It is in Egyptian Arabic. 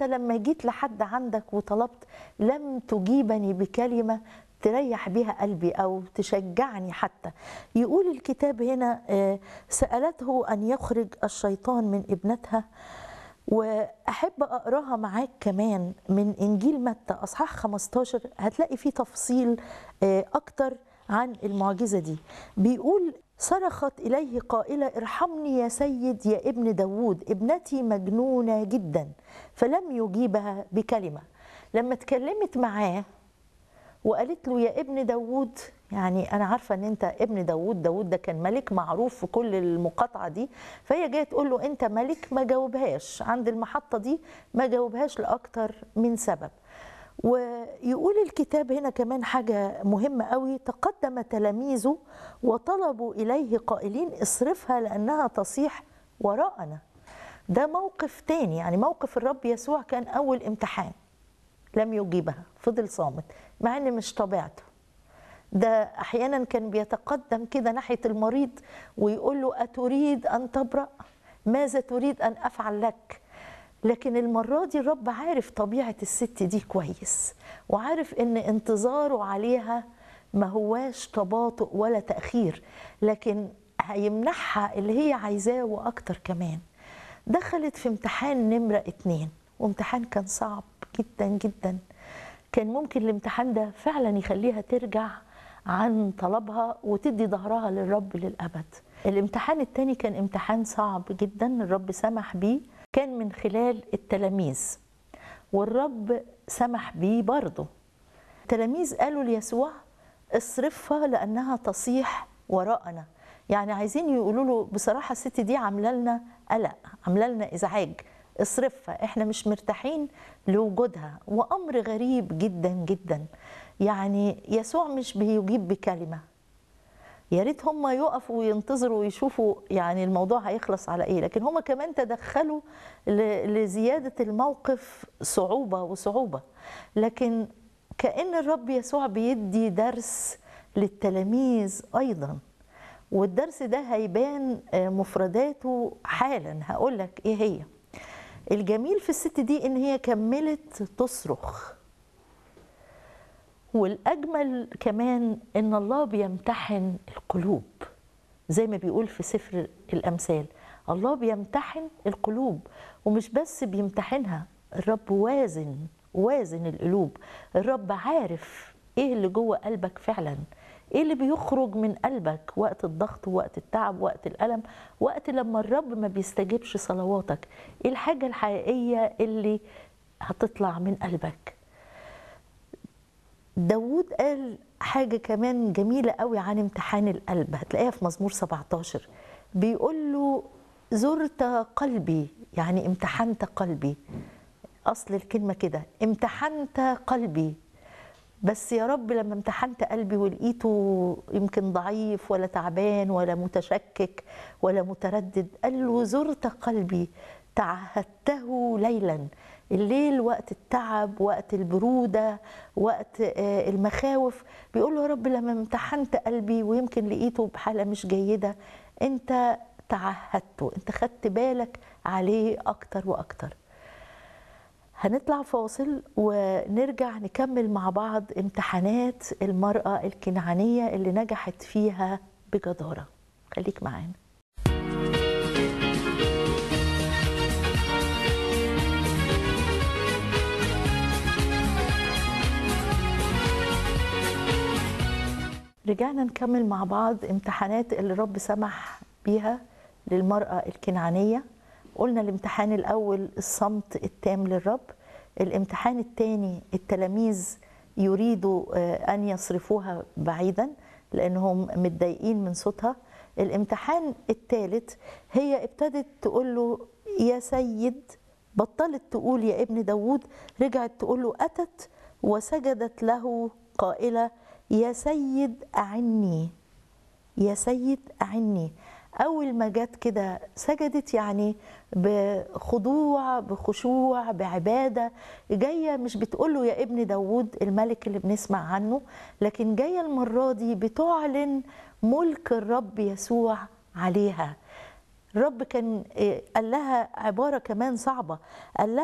حتى لما جيت لحد عندك وطلبت لم تجيبني بكلمة تريح بها قلبي أو تشجعني حتى يقول الكتاب هنا آه، سألته أن يخرج الشيطان من ابنتها واحب اقراها معاك كمان من انجيل متى اصحاح 15 هتلاقي فيه تفصيل آه، اكتر عن المعجزه دي بيقول صرخت اليه قائله ارحمني يا سيد يا ابن داوود ابنتي مجنونه جدا فلم يجيبها بكلمه لما اتكلمت معاه وقالت له يا ابن داوود يعني انا عارفه ان انت ابن داوود داوود ده كان ملك معروف في كل المقاطعه دي فهي جايه تقول له انت ملك ما جاوبهاش عند المحطه دي ما جاوبهاش لاكتر من سبب ويقول الكتاب هنا كمان حاجة مهمة قوي تقدم تلاميذه وطلبوا إليه قائلين اصرفها لأنها تصيح وراءنا ده موقف تاني يعني موقف الرب يسوع كان أول امتحان لم يجيبها فضل صامت مع ان مش طبيعته ده احيانا كان بيتقدم كده ناحيه المريض ويقول له اتريد ان تبرا ماذا تريد ان افعل لك لكن المره دي الرب عارف طبيعه الست دي كويس وعارف ان انتظاره عليها ما هواش تباطؤ ولا تاخير لكن هيمنحها اللي هي عايزاه واكتر كمان دخلت في امتحان نمره اتنين وامتحان كان صعب جدا جدا كان ممكن الامتحان ده فعلا يخليها ترجع عن طلبها وتدي ظهرها للرب للأبد الامتحان التاني كان امتحان صعب جدا الرب سمح بيه كان من خلال التلاميذ والرب سمح بيه برضه التلاميذ قالوا ليسوع اصرفها لأنها تصيح وراءنا يعني عايزين يقولوا له بصراحة الست دي عاملة لنا قلق عاملة لنا إزعاج اصرفها احنا مش مرتاحين لوجودها وامر غريب جدا جدا يعني يسوع مش بيجيب بكلمه يا ريت هم يقفوا وينتظروا ويشوفوا يعني الموضوع هيخلص على ايه لكن هم كمان تدخلوا ل- لزياده الموقف صعوبه وصعوبه لكن كان الرب يسوع بيدي درس للتلاميذ ايضا والدرس ده هيبان آه، مفرداته حالا هقول لك ايه هي الجميل في الست دي ان هي كملت تصرخ والاجمل كمان ان الله بيمتحن القلوب زي ما بيقول في سفر الامثال الله بيمتحن القلوب ومش بس بيمتحنها الرب وازن وازن القلوب الرب عارف ايه اللي جوه قلبك فعلا ايه اللي بيخرج من قلبك وقت الضغط وقت التعب وقت الالم وقت لما الرب ما بيستجيبش صلواتك ايه الحاجه الحقيقيه اللي هتطلع من قلبك داوود قال حاجة كمان جميلة قوي عن امتحان القلب هتلاقيها في مزمور 17 بيقول له زرت قلبي يعني امتحنت قلبي أصل الكلمة كده امتحنت قلبي بس يا رب لما امتحنت قلبي ولقيته يمكن ضعيف ولا تعبان ولا متشكك ولا متردد قال له زرت قلبي تعهدته ليلا الليل وقت التعب وقت البرودة وقت آه، المخاوف بيقول له يا رب لما امتحنت قلبي ويمكن لقيته بحالة مش جيدة انت تعهدته انت خدت بالك عليه اكتر واكتر هنطلع فاصل ونرجع نكمل مع بعض امتحانات المرأة الكنعانية اللي نجحت فيها بجدارة خليك معانا رجعنا نكمل مع بعض امتحانات اللي رب سمح بيها للمرأة الكنعانية قلنا الامتحان الأول الصمت التام للرب الامتحان الثاني التلاميذ يريدوا آه، أن يصرفوها بعيدا لأنهم متضايقين من صوتها الامتحان الثالث هي ابتدت تقول له يا سيد بطلت تقول يا ابن داوود رجعت تقول له أتت وسجدت له قائلة يا سيد أعني يا سيد أعني أول ما جت كده سجدت يعني بخضوع بخشوع بعبادة جاية مش بتقوله يا ابن داوود الملك اللي بنسمع عنه لكن جاية المرة دي بتعلن ملك الرب يسوع عليها الرب كان إيه، قال لها عبارة كمان صعبة قال لها